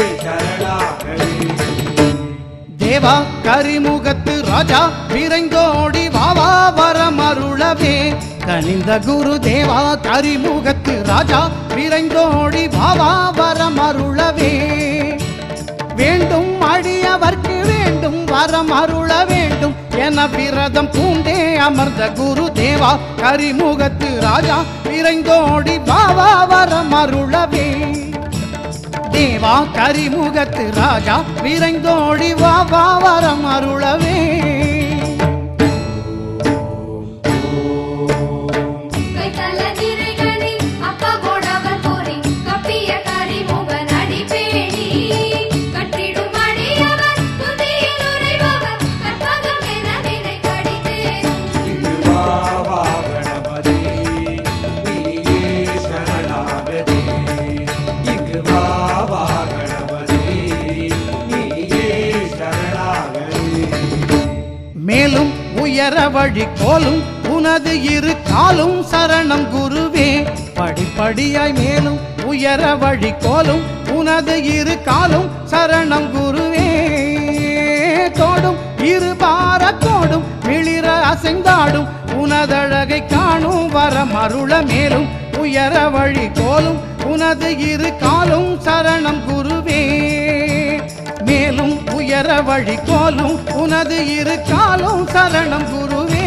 சரணாகதி தேவா கரிமுகத்து ராஜா விரைந்தோடி வாவா வரமருளவே கனிந்த குரு தேவா கரிமுகத்து ராஜா விரைந்தோடி வாவா வரமருளவே வேண்டும் அடியவர்க்கு வேண்டும் வரம் அருள வேண்டும் என விரதம் பூண்டே அமர்ந்த குரு தேவா கரிமுகத்து ராஜா விரைந்தோடி வாவா வரம் அருளவே தேவா கரிமுகத்து ராஜா விரைந்தோடி வா வா வரம் அருளவே கைத்தல திரைகளில் அப்பகோடவர் போரி கப்பிய கரிமுகன் அடிப்பேணி கட்டிடும் அடியவர் துதியில் உரைபவர் கற்பகம் என நினை கடிதேனும் இங்கு வா வா கணபதி நீயே சரணாகதி இங்கு வா வா கணபதி நீயே சரணாகதி மேலும் உயர வழி கோலும் உனது இரு காலும் சரணம் குருவே படிப்படியாய் மேலும் உயர வழி கோலும் உனது இரு காலும் சரணம் குருவே தோடும் இரு பாரத்தோடும் மிளிர அசைந்தாடும் உனதழகை காணும் வரம் அருள மேலும் உயர வழி கோலும் உனது இரு காலும் சரணம் குருவே மேலும் உயர வழி கோலும் உனது இரு காலும் சரணம் குருவே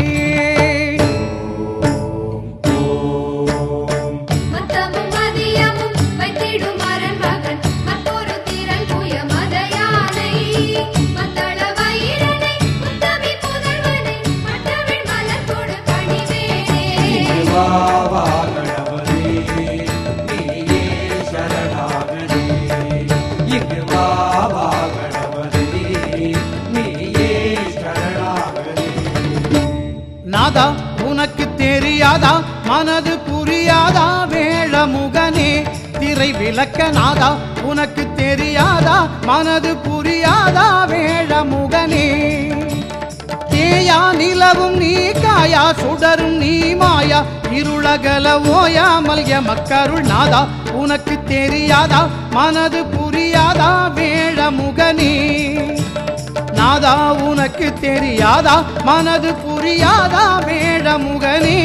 மத்தமும் மதியமும் வைத்திடும் அரண் மகன் மற்றொரு திரள் புய மத யானை மத்தள வயிறனை முத்தமி புதல்வனை மற்றவள் மலர்கொடு பணிவேனே இங்கு வா வா கணபதி நீயே சரணாகதி இங்கு வா வா கணபதி நீயே சரணாகதி நாதா உனக்கு தெரியாதா மனது புரியாதா வேளமுகனே திரை விளக்க நாதா உனக்கு தெரியாதா மனது புரியாதா வேளமுகனே தேயா நிலவும் நீ காயா சுடரும் நீ மாயா இருளகல ஓயாமல் எமக்கருள் நாதா உனக்கு தெரியாதா மனது புரியாதா வேளமுகனே நாதா உனக்கு தெரியாதா மனது புரியாதா வேடமுகனே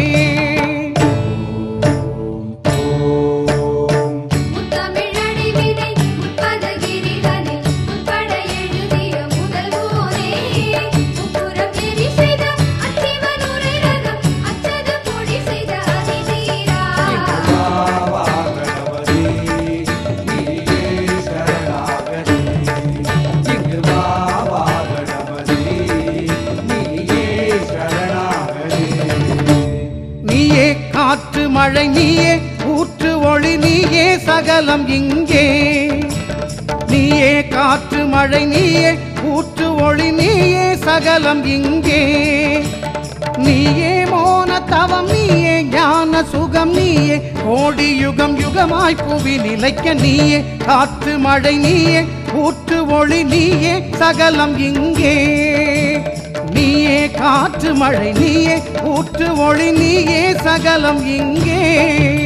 முத்தமிழடி விதை முற்பதகிரிதனில் முற்பட எழுதிய முதல்வோனே முப்புறம் எரி செய்த அத்திவன் உரைரகம் அச்சது பொடி செய்த அதிதீரா வா வா கணபதி நீயே சரணாகதி இங்கு வா வா கணபதி நீயே சரணாகதி நீயே காற்று மழை நீயே ஊற்று ஒளி நீயே சகலம் இங்கே நீயே காற்று மழை நீயே ஊற்று ஒளி நீயே சகலம் இங்கே நீயே மோன தவம் நீயே ஞான சுகம் நீயே கோடி யுகம் யுகமாய் புவி நிலைக்க நீயே காற்று மழை நீயே ஊற்று ஒளி நீயே சகலம் இங்கே நீயே காற்று மழை நீயே ஊற்று ஒளி நீயே சகலம் இங்கே